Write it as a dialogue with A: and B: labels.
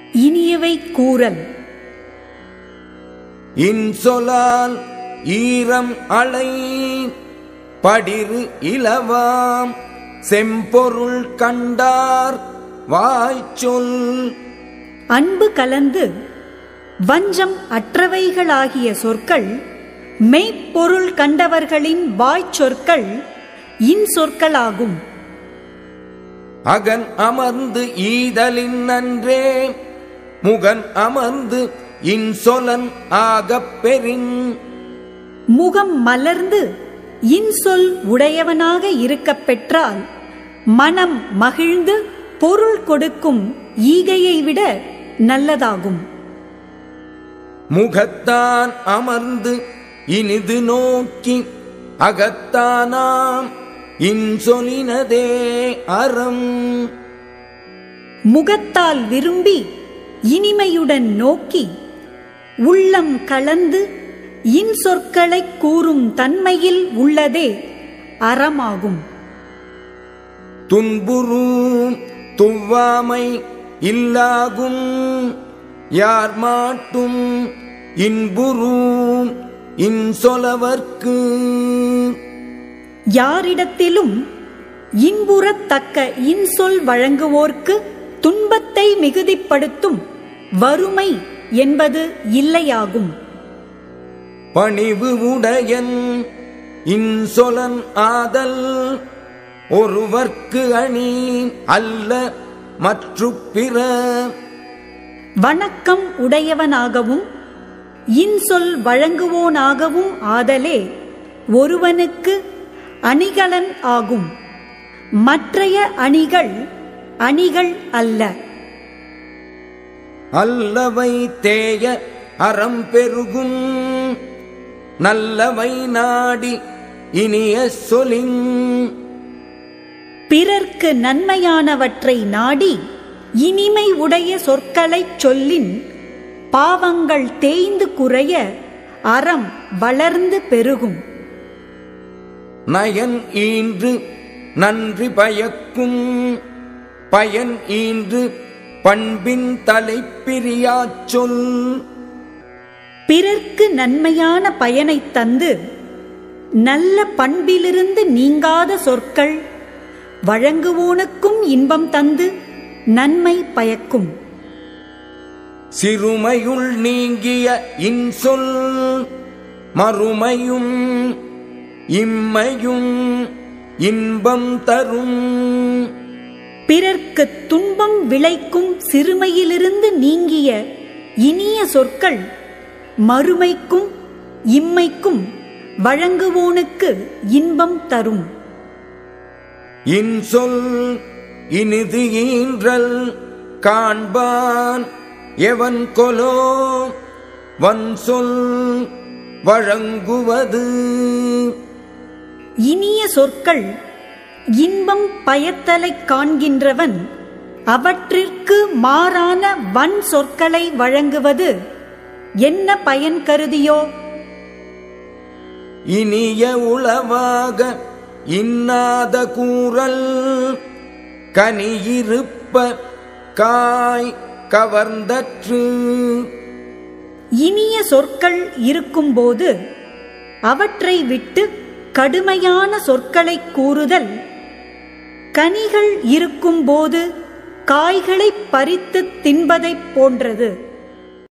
A: இனியவை கூறல்
B: இன்சொலால் ஈரம் அலை படிறு இலவாம் செம்பொருள் கண்டார் வாய்ச்சொல்
A: அன்பு கலந்து வஞ்சம் அற்றவைகளாகிய சொற்கள் மெய்ப்பொருள் கண்டவர்களின் வாய்ச்சொற்கள் இன்சொற்களாகும்
B: அகன் அமர்ந்து ஈதலின் நன்றே முகன் அமர்ந்து இன்சொலன் ஆகப் பெறின்
A: முகம் மலர்ந்து இன்சொல் உடையவனாக இருக்கப் பெற்றால் மனம் மகிழ்ந்து பொருள் கொடுக்கும் ஈகையை விட நல்லதாகும்
B: முகத்தான் அமர்ந்து இனிது நோக்கி அகத்தானாம் இன்சொலினதே அறம்
A: முகத்தால் விரும்பி இனிமையுடன் நோக்கி உள்ளம் கலந்து இன்சொற்களைக் கூறும் தன்மையில் உள்ளதே அறமாகும்
B: துன்புறும் துவ்வாமை இல்லாகும் யார் மாட்டும் இன்புறும் இன்சொலவர்க்கு
A: யாரிடத்திலும் இன்புறத்தக்க இன்சொல் வழங்குவோர்க்கு துன்பத்தை மிகுதிப்படுத்தும் வறுமை என்பது இல்லையாகும்
B: பணிவு உடையன் இன்சொலன் ஆதல் ஒருவர்க்கு அணி அல்ல மற்று பிற
A: வணக்கம் உடையவனாகவும் இன்சொல் வழங்குவோனாகவும் ஆதலே ஒருவனுக்கு அணிகலன் ஆகும் மற்றைய அணிகள் அணிகள் அல்ல
B: அல்லவை தேய அறம் பெருகும் நல்லவை நாடி இனிய சொலின்
A: பிறர்க்கு நன்மையானவற்றை நாடி இனிமை உடைய சொற்களைச் சொல்லின் பாவங்கள் தேய்ந்து குறைய அறம் வளர்ந்து பெருகும்
B: நயன் ஈன்று நன்றி பயக்கும் பயன் ஈன்று பண்பின் தலைப்பிரியாச் சொல்
A: பிறர்க்கு நன்மையான பயனைத் தந்து நல்ல பண்பிலிருந்து நீங்காத சொற்கள் வழங்குவோனுக்கும் இன்பம் தந்து நன்மை பயக்கும்
B: சிறுமையுள் நீங்கிய இன்சொல் மறுமையும் இம்மையும் இன்பம் தரும்
A: பிறர்க்கு துன்பம் விளைக்கும் சிறுமையிலிருந்து நீங்கிய இனிய சொற்கள் மறுமைக்கும் இம்மைக்கும் வழங்குவோனுக்கு இன்பம் தரும்
B: இன்சொல் இனிது ஈன்றல் காண்பான் எவன் கொலோ வன் சொல் வழங்குவது
A: இனிய சொற்கள் இன்பம் பயத்தலைக் காண்கின்றவன் அவற்றிற்கு மாறான வன் சொற்களை வழங்குவது என்ன பயன் கருதியோ
B: இனிய உளவாக இன்னாத கூறல் கனியிருப்ப காய் கவர்ந்தற்று
A: இனிய சொற்கள் இருக்கும்போது அவற்றை விட்டு கடுமையான சொற்களைக் கூறுதல் கனிகள் இருக்கும்போது காய்களைப் பறித்துத் தின்பதைப் போன்றது